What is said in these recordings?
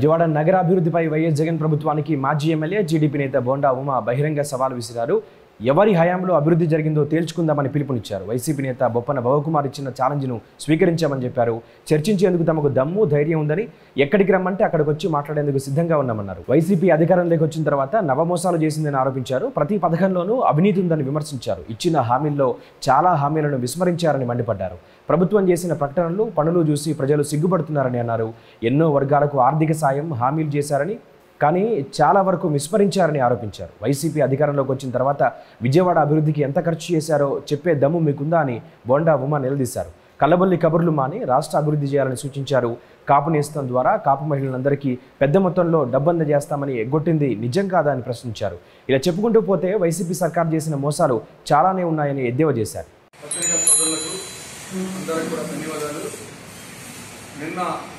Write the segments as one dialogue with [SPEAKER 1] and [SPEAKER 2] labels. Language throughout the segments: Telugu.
[SPEAKER 1] విజయవాడ నగరాభివృద్ధిపై వైఎస్ జగన్ ప్రభుత్వానికి మాజీ ఎమ్మెల్యే జీడీపీ నేత బోండా ఉమా బహిరంగ సవాల్ విసిరారు ఎవరి హయాంలో అభివృద్ధి జరిగిందో తేల్చుకుందామని పిలుపునిచ్చారు వైసీపీ నేత బొప్పన భవకుమార్ ఇచ్చిన ఛాలెంజ్ను స్వీకరించామని చెప్పారు చర్చించేందుకు తమకు దమ్ము ధైర్యం ఉందని ఎక్కడికి రమ్మంటే అక్కడికి వచ్చి మాట్లాడేందుకు సిద్ధంగా ఉన్నామన్నారు వైసీపీ అధికారంలోకి వచ్చిన తర్వాత నవమోసాలు చేసిందని ఆరోపించారు ప్రతి పథకంలోనూ అవినీతి ఉందని విమర్శించారు ఇచ్చిన హామీల్లో చాలా హామీలను విస్మరించారని మండిపడ్డారు ప్రభుత్వం చేసిన ప్రకటనలు పనులు చూసి ప్రజలు సిగ్గుపడుతున్నారని అన్నారు ఎన్నో వర్గాలకు ఆర్థిక సాయం హామీలు చేశారని కానీ చాలా వరకు విస్మరించారని ఆరోపించారు వైసీపీ అధికారంలోకి వచ్చిన తర్వాత విజయవాడ అభివృద్ధికి ఎంత ఖర్చు చేశారో చెప్పే దమ్ము మీకుందా అని బోండా ఉమా నిలదీశారు కల్లబొల్లి కబుర్లు మాని రాష్ట్ర అభివృద్ధి చేయాలని సూచించారు కాపు నేస్తం ద్వారా కాపు మహిళలందరికీ పెద్ద మొత్తంలో డబ్బంద చేస్తామని ఎగ్గొట్టింది నిజం కాదా అని ప్రశ్నించారు ఇలా చెప్పుకుంటూ పోతే వైసీపీ సర్కార్ చేసిన మోసాలు చాలానే ఉన్నాయని ఎద్దేవా చేశారు
[SPEAKER 2] పత్రికా సోదరులకు అందరికి కూడా ధన్యవాదాలు నిన్న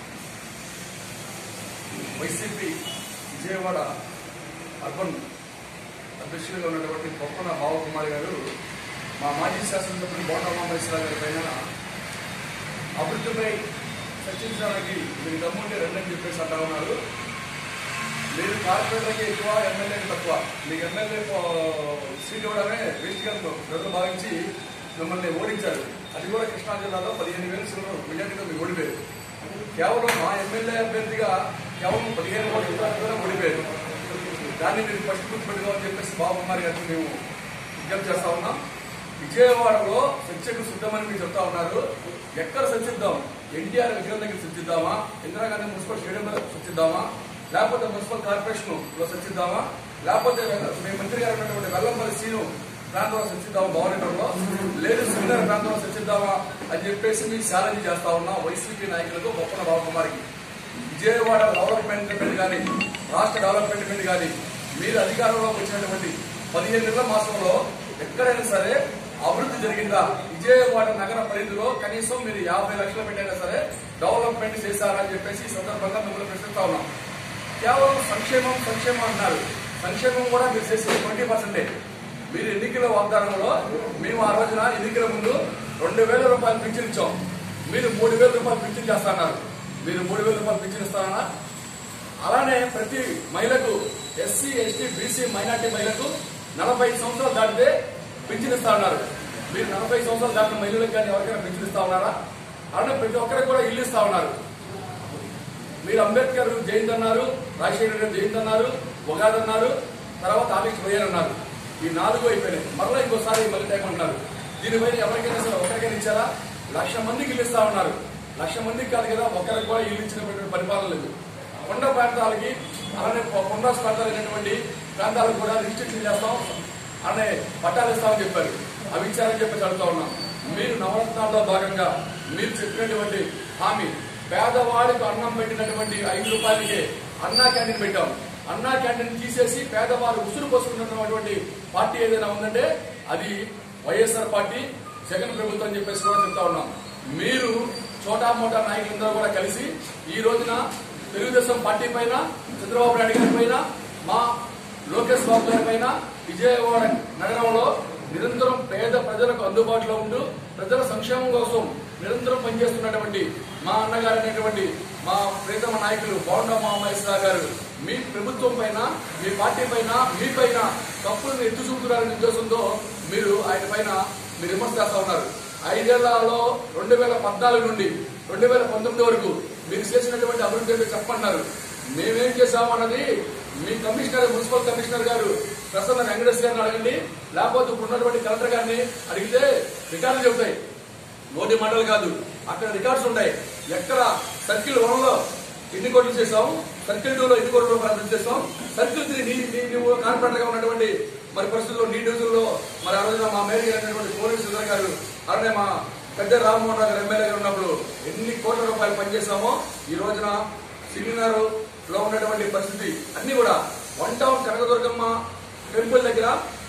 [SPEAKER 2] వైసీపీ విజయవాడ అర్బన్ అధ్యక్షులుగా ఉన్నటువంటి పొప్పన బావకుమారి గారు మా మాజీ శాసనసభ్యులు బోండా మహేశ్వర గారి పైన అభివృద్ధిపై చర్చించడానికి మీరు దమ్ముంటే రండి చెప్పేసి అంటా ఉన్నారు మీరు కార్పొరేటర్కి ఎక్కువ ఎమ్మెల్యేకి తక్కువ మీకు ఎమ్మెల్యే సీట్ ఇవ్వడమే వేస్ట్ గా ప్రజలు భావించి మిమ్మల్ని ఓడించారు అది కూడా కృష్ణా జిల్లాలో పదిహేను వేల సీట్లు మెజార్టీతో మీరు ఓడిపోయారు కేవలం మా ఎమ్మెల్యే అభ్యర్థిగా కేవలం పదిహేను ఓట్లు ఓడిపోయారు దాన్ని మీరు ఫస్ట్ గుర్తుపెట్టుకోవాలని చెప్పేసి బాబు కుమార్ గారికి మేము విజ్ఞప్తి చేస్తా ఉన్నాం విజయవాడలో చర్చకు సిద్ధమని మీరు చెప్తా ఉన్నారు ఎక్కడ చర్చిద్దాం ఎన్టీఆర్ విగ్రహం దగ్గర చర్చిద్దామా ఇందిరాగాంధీ మున్సిపల్ స్టేడియం దగ్గర చర్చిద్దామా లేకపోతే మున్సిపల్ కార్పొరేషన్ లో చర్చిద్దామా లేకపోతే మీ మంత్రి గారు ఉన్నటువంటి వెల్లంపల్లి సీను ప్రాంతంలో చర్చిద్దామా భవనంలో లేదు సెమినార్ ప్రాంతంలో చర్చిద్దామా అని చెప్పేసి మీకు ఛాలెంజ్ చేస్తా ఉన్నాం వైసీపీ నాయకులకు బొప్పన బాబుకుమార్కి విజయవాడ డెవలప్మెంట్ కానీ రాష్ట్ర డెవలప్మెంట్ కానీ మీరు అధికారంలోకి వచ్చినటువంటి పదిహేను నెలల మాసంలో ఎక్కడైనా సరే అభివృద్ధి జరిగిందా విజయవాడ నగర పరిధిలో కనీసం మీరు యాభై లక్షలు పెట్టైనా సరే డెవలప్మెంట్ చేశారని చెప్పేసి ఈ సందర్భంగా మిమ్మల్ని ప్రశ్నిస్తా ఉన్నాం కేవలం సంక్షేమం సంక్షేమం అన్నారు సంక్షేమం కూడా మీరు చేసేది ట్వంటీ పర్సెంటే మీరు ఎన్నికల వాగ్దానంలో మేము ఆ రోజున ఎన్నికల ముందు రెండు వేల రూపాయలు పింఛన్ ఇచ్చాం మీరు మూడు వేల రూపాయలు పింఛన్ చేస్తాన్నారు మీరు మూడు వేల రూపాయలు పింఛన్ ఇస్తారన్నా అలానే ప్రతి మహిళకు ఎస్సీ ఎస్టీ బీసీ మైనార్టీ మహిళకు నలభై సంవత్సరాలు దాటితే పింఛన్ ఇస్తా ఉన్నారు మీరు నలభై సంవత్సరాలు దాటిన మహిళలకు కానీ ఎవరికైనా పింఛన్ ఇస్తా ఉన్నారా అలానే ప్రతి ఒక్కరికి కూడా ఇల్లు ఇస్తా ఉన్నారు మీరు అంబేద్కర్ జయంతి అన్నారు రాజశేఖర రెడ్డి జయంతి అన్నారు ఉగాది అన్నారు తర్వాత ఆగస్టు పదిహేను అన్నారు ఈ నాలుగు అయిపోయినాయి మరలా ఇంకోసారి మళ్ళీ టైం అంటున్నారు దీనిపైన ఎవరికైనా సరే ఒకరికైనా ఇచ్చారా లక్ష మందికి ఇల్లు ఇస్తా ఉన్నారు లక్ష మందికి కాదు కదా ఒకరికి కూడా ఇల్లు ఇచ్చినటువంటి పరిపాలన లేదు కొండ ప్రాంతాలకి అలానే కొండ ప్రాంతాలైనటువంటి ప్రాంతాలకు కూడా రిస్ట్రిక్షన్ చేస్తాం అలానే పట్టాలు ఇస్తామని చెప్పారు అవి ఇచ్చారని చెప్పేసి అడుగుతా ఉన్నాం మీరు నవరత్నాల్లో భాగంగా మీరు చెప్పినటువంటి హామీ పేదవాడికి అన్నం పెట్టినటువంటి ఐదు రూపాయలకే అన్నా క్యాంటీన్ పెట్టాం అన్నా క్యాంటీన్ తీసేసి పేదవారు ఉసురు పోసుకున్నటువంటి పార్టీ ఏదైనా ఉందంటే అది వైఎస్ఆర్ పార్టీ జగన్ ప్రభుత్వం అని చెప్పేసి కూడా చెప్తా ఉన్నాం మీరు చోటా మోటా నాయకులందరూ కూడా కలిసి ఈ రోజున తెలుగుదేశం పార్టీ పైన చంద్రబాబు నాయుడు గారి పైన మా లోకేష్ బాబు గారి పైన విజయవాడ నగరంలో నిరంతరం పేద ప్రజలకు అందుబాటులో ఉంటూ ప్రజల సంక్షేమం కోసం నిరంతరం పనిచేస్తున్నటువంటి మా అన్నగారు అనేటువంటి మా ప్రీతమ నాయకులు బౌండ మహేశ్వర గారు మీ ప్రభుత్వం పైన మీ పార్టీ పైన మీ పైన తప్పులను ఎత్తు చూపుతున్నారనే ఉద్దేశంతో మీరు ఆయన పైన మీరు విమర్శ చేస్తా ఉన్నారు ఐదేళ్లలో రెండు వేల పద్నాలుగు నుండి రెండు వేల పంతొమ్మిది వరకు మీరు చేసినటువంటి అభివృద్ధి ఏంటో చెప్పన్నారు మేమేం చేశామన్నది మీ కమిషనర్ మున్సిపల్ కమిషనర్ గారు ప్రసన్న వెంకటేష్ గారిని అడగండి లేకపోతే ఇప్పుడు ఉన్నటువంటి కలెక్టర్ గారిని అడిగితే రికార్డులు చెబుతాయి నోటి మండలి కాదు అక్కడ రికార్డ్స్ ఉంటాయి ఎక్కడ సర్కిల్ వన్ లో ఎన్ని కోట్లు చేసాం సర్కిల్ టూ లో ఎన్ని కోట్ల రూపాయలు ఖర్చు చేసాం సర్కిల్ త్రీ నీ నీ- నువ్వు కార్పొరేటర్ గా ఉన్నటువంటి మరి పరిస్థితుల్లో నీ డివిజన్ లో మరి ఆ రోజున మా మేరీ గారు అయినటువంటి పోలీస్ సుధర్ గారు అలానే మా పెద్ద రామ్మోహన్ రావు గారు ఎమ్మెల్యే గారు ఉన్నప్పుడు ఎన్ని కోట్ల రూపాయలు పనిచేసామో ఈ రోజున సిమినార్ లో ఉన్నటువంటి పరిస్థితి అన్ని కూడా వన్ టౌన్ కనకదుర్గమ్మ టెంపుల్ దగ్గర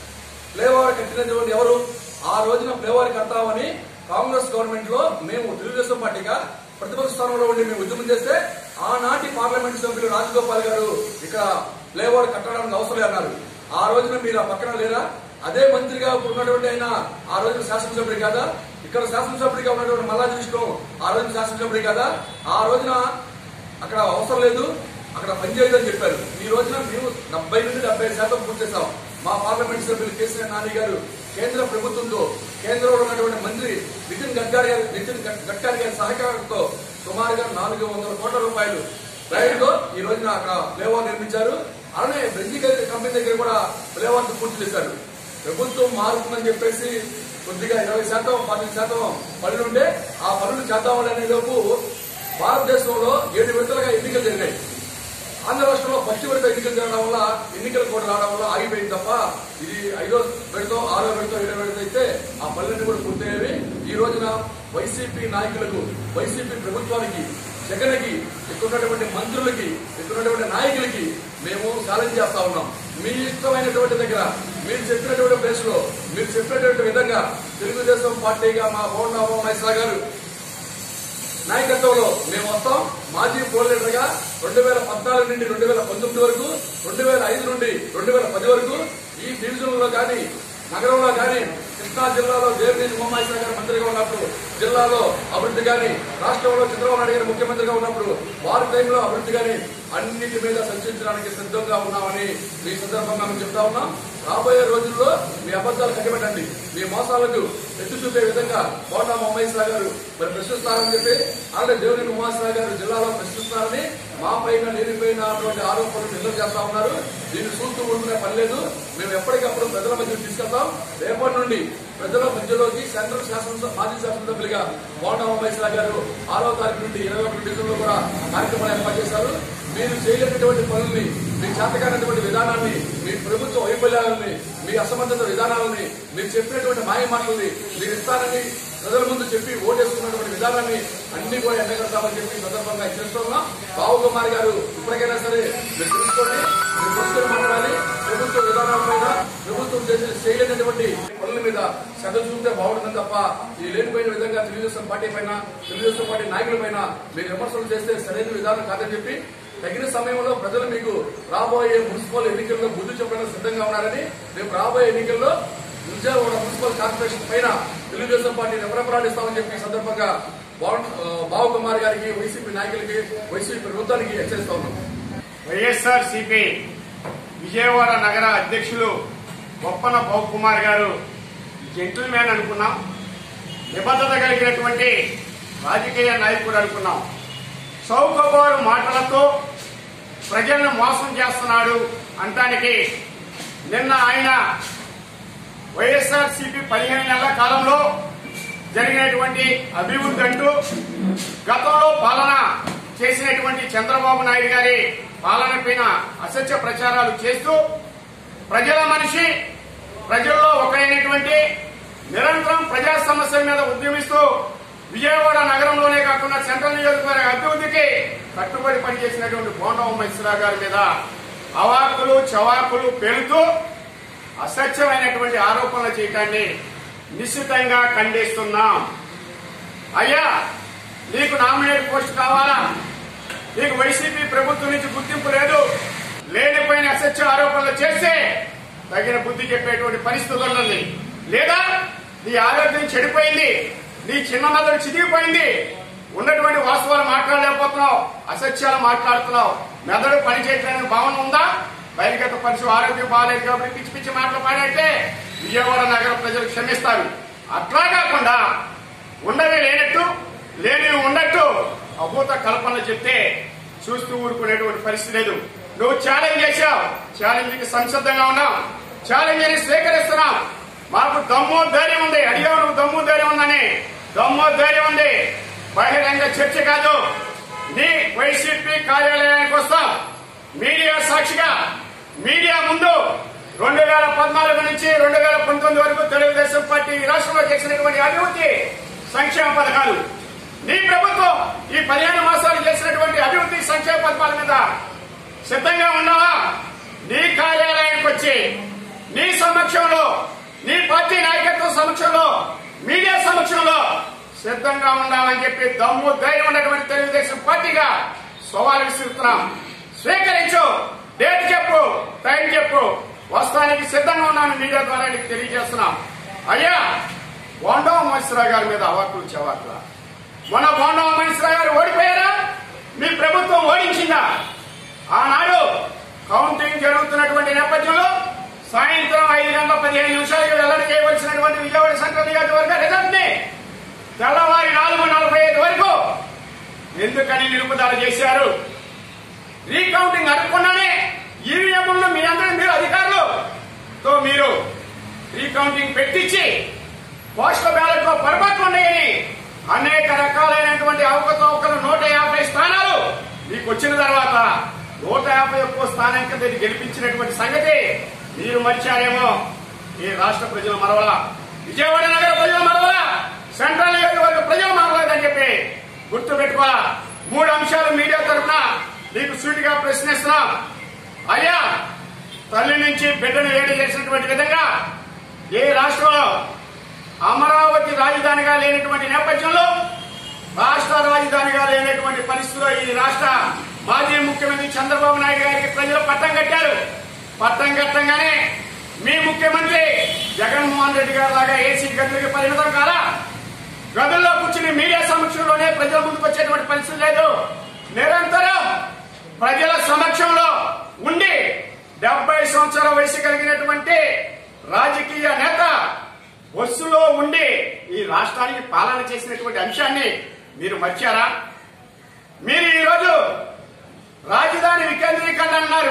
[SPEAKER 2] ఫ్లేవర్ కట్టినటువంటి ఎవరు ఆ రోజున ఫ్లేవర్ కడతామని కాంగ్రెస్ గవర్నమెంట్ లో మేము తెలుగుదేశం పార్టీగా ప్రతిపక్ష స్థానంలో ఉండి మేము ఉద్యమం చేస్తే ఆనాటి పార్లమెంట్ సభ్యులు రాజగోపాల్ గారు ఇక్కడ ఫ్లేవర్ కట్టడానికి అవసరం లేదు అన్నారు ఆ రోజున మీరు ఆ పక్కన లేరా అదే మంత్రిగా ఇప్పుడు ఉన్నటువంటి ఆయన ఆ రోజున శాసనసభ్యుడు కాదా ఇక్కడ శాసనసభ్యుడిగా ఉన్నటువంటి మల్లాది విష్ణు ఆ రోజున శాసనసభ్యుడు కాదా ఆ రోజున అక్కడ అవసరం లేదు అక్కడ పనిచేయదని చెప్పారు ఈ రోజున మేము డెబ్బై నుండి డెబ్బై శాతం పూర్తి చేశాం మా పార్లమెంట్ సభ్యులు కేసీఆర్ నాని గారు కేంద్ర ప్రభుత్వంతో కేంద్రంలో ఉన్నటువంటి మంత్రి నితిన్ గడ్కరీ గారి నితిన్ గడ్- గడ్కరీ గారి సహకారంతో సుమారుగా నాలుగు వందల కోట్ల రూపాయలు వ్యయంతో ఈ రోజున అక్కడ ఫ్లేఓవర్ నిర్మించారు అలానే బ్రెంజి కంపెనీ దగ్గర కూడా ఫ్లేఓవర్ పూర్తి చేశారు ప్రభుత్వం మారుతుందని చెప్పేసి కొద్దిగా ఇరవై శాతం పది శాతం పనులు ఉంటే ఆ పనులు చేద్దామనే లోపు భారతదేశంలో ఏడు విడతలుగా ఎన్నికలు జరిగాయి ఆంధ్ర రాష్ట్రంలో ఫస్ట్ విడత ఎన్నికలు జరగడం వల్ల ఎన్నికలు కూడా రావడం వల్ల ఆగిపోయింది తప్ప ఇది ఐదో విడతో ఆరో విడతో ఏడో విడత అయితే ఆ పనులన్నీ కూడా పూర్తయ్యేవి ఈ రోజున వైసీపీ నాయకులకు వైసీపీ ప్రభుత్వానికి జగన్కి ఎక్కున్నటువంటి మంత్రులకి ఎక్కున్నటువంటి నాయకులకి మేము ఛాలెంజ్ చేస్తా ఉన్నాం మీ ఇష్టమైనటువంటి దగ్గర మీరు చెప్పినటువంటి ప్లేస్ లో మీరు చెప్పినటువంటి విధంగా తెలుగుదేశం పార్టీగా మా బోండా మహేశ్వర గారు నాయకత్వంలో మేము వస్తాం మాజీ పోల్ లీడర్ గా రెండు వేల పద్నాలుగు నుండి రెండు వేల పంతొమ్మిది వరకు రెండు వేల ఐదు నుండి రెండు వేల పది వరకు ఈ డివిజన్ లో కానీ నగరంలో కానీ కృష్ణా జిల్లాలో దేవినేని ఉమామహేశ్వర గారు మంత్రిగా ఉన్నప్పుడు జిల్లాలో అభివృద్ధి కానీ రాష్ట్రంలో చంద్రబాబు నాయుడు గారు ముఖ్యమంత్రిగా ఉన్నప్పుడు వారి టైంలో అభివృద్ధి కానీ అన్నిటి మీద సంచరించడానికి సిద్ధంగా ఉన్నామని ఈ సందర్భంగా మేము చెప్తా ఉన్నాం రాబోయే రోజుల్లో మీ అబద్దాలు కట్టిపెట్టండి మీ మోసాలకు ఎత్తి చూపే విధంగా బోండా మహేశ్వర గారు మరి ప్రశ్నిస్తారని చెప్పి అలాగే దేవుని ఉమాశ్వర గారు జిల్లాలో ప్రశ్నిస్తారని మా పైన లేనిపోయిన అటువంటి ఆరోపణలు నిల్వ చేస్తా ఉన్నారు దీన్ని చూస్తూ ఉంటునే పని లేదు మేము ఎప్పటికప్పుడు ప్రజల మధ్య తీసుకెళ్తాం రేపటి నుండి ప్రజల మధ్యలోకి సెంట్రల్ శాసనసభ మాజీ శాసనసభ్యులుగా బోండా మహేశ్వర గారు ఆరో తారీఖు నుండి ఇరవై ఒకటి డిసెంబర్ కూడా కార్యక్రమాలు ఏర్పాటు చేశారు మీరు చేయలేనటువంటి పనుల్ని మీ చేతకానటువంటి విధానాన్ని మీ ప్రభుత్వ వైఫల్యాలని మీ అసమర్థత విధానాలని మీరు చెప్పినటువంటి మాయ మాటల్ని మీరు ఇస్తారని ప్రజల ముందు చెప్పి ఓటేసుకున్నటువంటి విధానాన్ని అన్ని కూడా ఎండగడతామని చెప్పి ఈ సందర్భంగా హెచ్చరిస్తున్నాం బాబు కుమార్ గారు ఇప్పటికైనా సరే మీరు తెలుసుకోండి మీరు తెలుసుకొని మాట్లాడాలి ప్రభుత్వ విధానాల మీద ప్రభుత్వం చేసిన చేయలేనటువంటి పనుల మీద శ్రద్ధ చూపితే బాగుంటుంది తప్ప ఈ లేనిపోయిన విధంగా తెలుగుదేశం పార్టీ పైన తెలుగుదేశం పార్టీ నాయకుల పైన మీరు విమర్శలు చేస్తే సరైన విధానం కాదని చెప్పి తగిన సమయంలో ప్రజలు మీకు రాబోయే మున్సిపల్ ఎన్నికల్లో బుద్ధి చెప్పడానికి సిద్ధంగా ఉన్నారని రేపు రాబోయే ఎన్నికల్లో విజయవాడ మున్సిపల్ కార్పొరేషన్ పైన తెలుగుదేశం పార్టీ రెపరెపరాడిస్తామని చెప్పి ఈ సందర్భంగా బావ- ఆ, బావ కుమార్ గారికి వైసీపీ నాయకులకి వైసీపీ ప్రభుత్వానికి హెచ్చరిస్తా ఉన్నాం
[SPEAKER 3] వైఎస్ఆర్ సిపి విజయవాడ నగర అధ్యక్షులు బొప్పన కుమార్ గారు జెంటిల్ మ్యాన్ అనుకున్నాం నిబద్ధత కలిగినటువంటి రాజకీయ నాయకుడు అనుకున్నాం చౌకబారు మాటలతో ప్రజలను మోసం చేస్తున్నాడు అంటానికి నిన్న ఆయన వైఎస్ఆర్ సిపి పదిహేను నెలల కాలంలో జరిగినటువంటి అభివృద్ధి అంటూ గతంలో పాలన చేసినటువంటి చంద్రబాబు నాయుడు గారి పాలన పైన అసత్య ప్రచారాలు చేస్తూ ప్రజల మనిషి ప్రజల్లో ఒకరైనటువంటి నిరంతరం ప్రజా సమస్యల మీద ఉద్యమిస్తూ విజయవాడ నగరంలోనే కాకుండా సెంట్రల్ నియోజకవర్గ అభివృద్ధికి కట్టుబడి పనిచేసినటువంటి బోండా ఉమ్మేశ్వర గారి మీద అవాకులు చవాకులు పేలుతూ అసత్యమైనటువంటి ఆరోపణలు చేయటాన్ని నిశ్చితంగా ఖండిస్తున్నాం అయ్యా నీకు నామినేట్ పోస్ట్ కావాలా నీకు వైసీపీ ప్రభుత్వం నుంచి గుర్తింపు లేదు లేనిపోయిన అసత్య ఆరోపణలు చేస్తే తగిన బుద్ధి చెప్పేటువంటి పరిస్థితి ఉన్నది లేదా నీ ఆరోగ్యం చెడిపోయింది నీ చిన్న మెదడు చిదిగిపోయింది ఉన్నటువంటి వాస్తవాలు మాట్లాడలేకపోతున్నావు అసత్యాలు మాట్లాడుతున్నావు మెదడు పనిచేయట్లేని భావన ఉందా బహిర్గత పరిస్థితి ఆరోగ్యం బాగాలేదు కాబట్టి పిచ్చి పిచ్చి మాటలు పాడంటే విజయవాడ నగర ప్రజలు క్షమిస్తారు అట్లా కాకుండా ఉండవే లేనట్టు లేనివి ఉన్నట్టు అభూత కల్పనలు చెప్తే చూస్తూ ఊరుకునేటువంటి పరిస్థితి లేదు నువ్వు ఛాలెంజ్ చేశావు ఛాలెంజ్ కి సంసిద్ధంగా ఉన్నావు ఛాలెంజ్ ని స్వీకరిస్తున్నాం మాకు దమ్ము ధైర్యం ఉంది అడిగావు నువ్వు దమ్ము ధైర్యం ఉందని దమ్ము ధైర్యం ఉంది బహిరంగ చర్చ కాదు నీ వైసీపీ కార్యాలయానికి వస్తాం మీడియా సాక్షిగా మీడియా ముందు రెండు వేల పద్నాలుగు నుంచి రెండు వేల పంతొమ్మిది వరకు తెలుగుదేశం పార్టీ ఈ రాష్ట్రంలో చేసినటువంటి అభివృద్ధి సంక్షేమ పథకాలు నీ ప్రభుత్వం ఈ పదిహేను మాసాలు చేసినటువంటి అభివృద్ధి సంక్షేమ పథకాల మీద సిద్ధంగా ఉన్నావా నీ కార్యాలయానికి వచ్చి నీ సమక్షంలో నీ పార్టీ నాయకత్వం సమక్షంలో మీడియా సమక్షంలో సిద్ధంగా ఉండాలని చెప్పి దమ్ము ధైర్యం ఉన్నటువంటి తెలుగుదేశం పార్టీగా సవాల్ విసురుతున్నాం స్వీకరించు డేట్ చెప్పు టైం చెప్పు వస్తానికి సిద్ధంగా ఉన్నాను మీడియా ద్వారా నీకు తెలియజేస్తున్నాం అయ్యా బోండా మహేశ్వరరావు గారి మీద అవాకులు చవాకుల మన బోండా మహేశ్వరరావు గారు ఓడిపోయారా మీ ప్రభుత్వం ఓడించిందా ఆనాడు కౌంటింగ్ జరుగుతున్నటువంటి నేపథ్యంలో సాయంత్రం ఐదు గంటల పదిహేను నిమిషాలకు వెల్లడి చేయవలసినటువంటి విజయవాడ సెంట్రల్ నియోజకవర్గ రిజల్ట్ ని తెల్లవారి నాలుగు నలభై ఐదు వరకు ఎందుకని నిలుపుదల చేశారు రీకౌంటింగ్ అనుకున్నానే ఈవీఎంలను మీ అందరూ మీరు అధికారులు తో మీరు రీకౌంటింగ్ పెట్టించి పోస్టల్ బ్యాలెట్ లో పొరపాట్లు ఉన్నాయని అనేక రకాలైనటువంటి అవకతవకలు నూట యాభై స్థానాలు మీకు వచ్చిన తర్వాత నూట యాభై ఒక్క స్థానం కింద ఇది గెలిపించినటువంటి సంగతి మీరు మర్చారేమో ఈ రాష్ట్ర ప్రజలు మరవలా విజయవాడ నగర ప్రజలు మరవలా సెంట్రల్ నియోజకవర్గ ప్రజలు మరవలేదని చెప్పి గుర్తు పెట్టుకోవాలా మూడు అంశాలు మీడియా తరఫున మీకు సూటిగా ప్రశ్నిస్తున్నాం అయ్యా తల్లి నుంచి బిడ్డను వేడి చేసినటువంటి విధంగా ఏ రాష్ట్రంలో అమరావతి రాజధానిగా లేనటువంటి నేపథ్యంలో రాష్ట్ర రాజధానిగా లేనటువంటి పరిస్థితిలో ఈ రాష్ట్ర మాజీ ముఖ్యమంత్రి చంద్రబాబు నాయుడు గారికి ప్రజలు పట్టం కట్టారు పట్టం కట్టంగానే మీ ముఖ్యమంత్రి జగన్మోహన్ రెడ్డి గారు లాగా ఏసీ గదులకి పరిమితం కాదా గదుల్లో కూర్చుని మీడియా సమక్షంలోనే ప్రజల ముందుకు వచ్చేటువంటి పరిస్థితి లేదు నిరంతరం ప్రజల సమక్షంలో ఉండి డెబ్బై సంవత్సరాల వయసు కలిగినటువంటి రాజకీయ నేత బస్సులో ఉండి ఈ రాష్ట్రానికి పాలన చేసినటువంటి అంశాన్ని మీరు మర్చారా మీరు ఈరోజు రాజధాని వికేంద్రీకరణ అన్నారు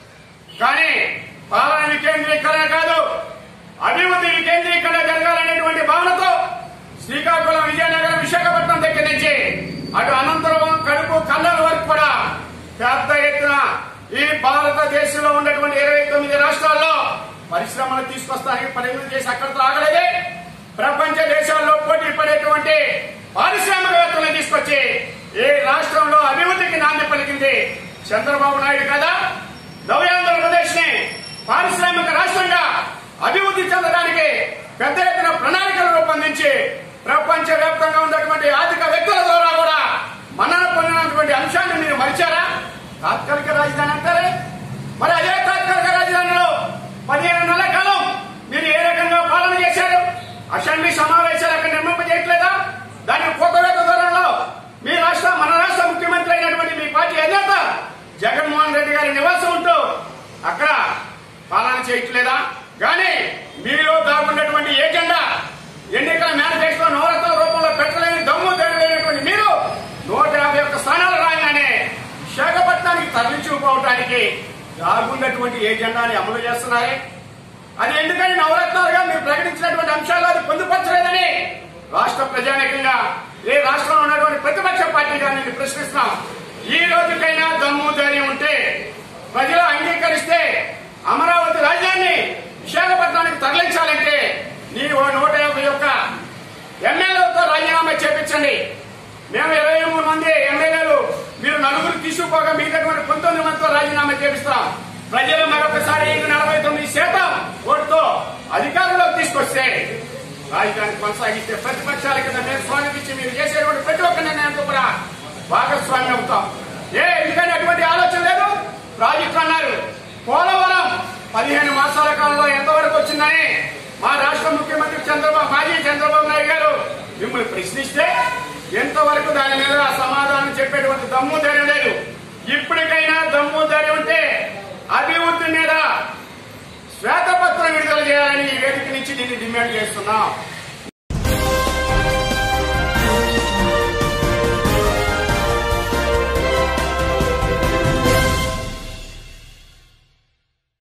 [SPEAKER 3] కానీ పాలన వికేంద్రీకరణ కాదు అభివృద్ధి వికేంద్రీకరణ జరగాలనేటువంటి భావనతో శ్రీకాకుళం విజయనగరం విశాఖపట్నం దగ్గర నుంచి అటు అనంతరం కడుపు కన్నల వరకు కూడా పెద్ద ఎత్తున ఈ భారతదేశంలో ఉన్నటువంటి ఇరవై తొమ్మిది రాష్ట్రాల్లో పరిశ్రమలు తీసుకొస్తానికి ప్రయత్నం చేసి అక్కడితో ఆగలేదే ప్రపంచ దేశాల్లో పోటీ పడేటువంటి పారిశ్రామికవేత్తలను తీసుకొచ్చి ఏ రాష్ట్రంలో అభివృద్ధికి నాంది పలికింది చంద్రబాబు నాయుడు కదా నవ్యాంధ్రప్రదేశ్ ని పారిశ్రామిక రాష్ట్రంగా అభివృద్ధి చెందడానికి పెద్ద ఎత్తున ప్రణాళికలు రూపొందించి ప్రపంచ వ్యాప్తంగా ఉన్నటువంటి ఆర్థిక వ్యక్తుల ద్వారా కూడా మన్నన పొందినటువంటి అంశాన్ని మీరు మరిచారా తాత్కాలిక రాజధాని అంటారే మరి అదే తాత్కాలిక రాజధానిలో పదిహేను నెలల కాలం మీరు ఏ రకంగా పాలన చేశారు అసెంబ్లీ సమావేశాలు అక్కడ నిర్మింపజేయట్లేదా దానికి కోతవేత ధోరణిలో మీ రాష్ట్ర మన రాష్ట్ర ముఖ్యమంత్రి అయినటువంటి మీ పార్టీ అధినేత జగన్మోహన్ రెడ్డి గారి నివాసం ఉంటూ అక్కడ పాలన చేయట్లేదా కానీ మీలో దాగున్నటువంటి ఏజెండా ఎన్నికల మేనిఫెస్టో నవరత్న రూపంలో పెట్టలేని దమ్ము తెరలేనటువంటి మీరు నూట యాభై ఒక్క స్థానాలు రాగానే విశాఖపట్నానికి తరలించుకుపోవటానికి దాగున్నటువంటి ఏజెండాని అమలు చేస్తున్నారే అది ఎందుకని నవరత్నాలుగా మీరు ప్రకటించినటువంటి అంశాలు అది పొందుపరచలేదని రాష్ట్ర ప్రజానీకంగా ఏ రాష్ట్రంలో ఉన్నటువంటి ప్రతిపక్ష పార్టీగా నేను ప్రశ్నిస్తున్నాం ఈ రోజుకైనా దమ్ము ధైర్యం ఉంటే ప్రజలు అంగీకరిస్తే అమరావతి రాజ్యాన్ని విశాఖపట్నానికి తరలించాలంటే నీ ఓ నూట యాభై ఒక్క ఎమ్మెల్యేలతో రాజీనామా చేపించండి మేము ఇరవై మూడు మంది ఎమ్మెల్యేలు మీరు నలుగురు తీసుకుపోగా మిగతా పంతొమ్మిది మందితో రాజీనామా చేపిస్తాం ప్రజలు మరొకసారి ఈ నలభై తొమ్మిది శాతం ఓటుతో అధికారంలోకి తీసుకొస్తే రాజధాని కొనసాగిస్తే ప్రతిపక్షాల కింద మేము స్వాగతించి మీరు చేసేటువంటి ప్రతి ఒక్క నిర్ణయంతో కూడా భాగస్వామి అవుతాం ఏ ఎందుకని అటువంటి ఆలోచన లేదు ప్రాజెక్టు అన్నారు పోలవరం పదిహేను మాసాల కాలంలో ఎంతవరకు వచ్చిందని మా రాష్ట్ర ముఖ్యమంత్రి చంద్రబాబు మాజీ చంద్రబాబు నాయుడు గారు మిమ్మల్ని ప్రశ్నిస్తే ఎంతవరకు దాని మీద సమాధానం చెప్పేటువంటి దమ్ము ధైర్యం లేదు ఇప్పటికైనా దమ్ము ధైర్యం ఉంటే అభివృద్ధి మీద శ్వేతపత్రం విడుదల చేయాలని ఈ వేదిక నుంచి నేను డిమాండ్ చేస్తున్నాం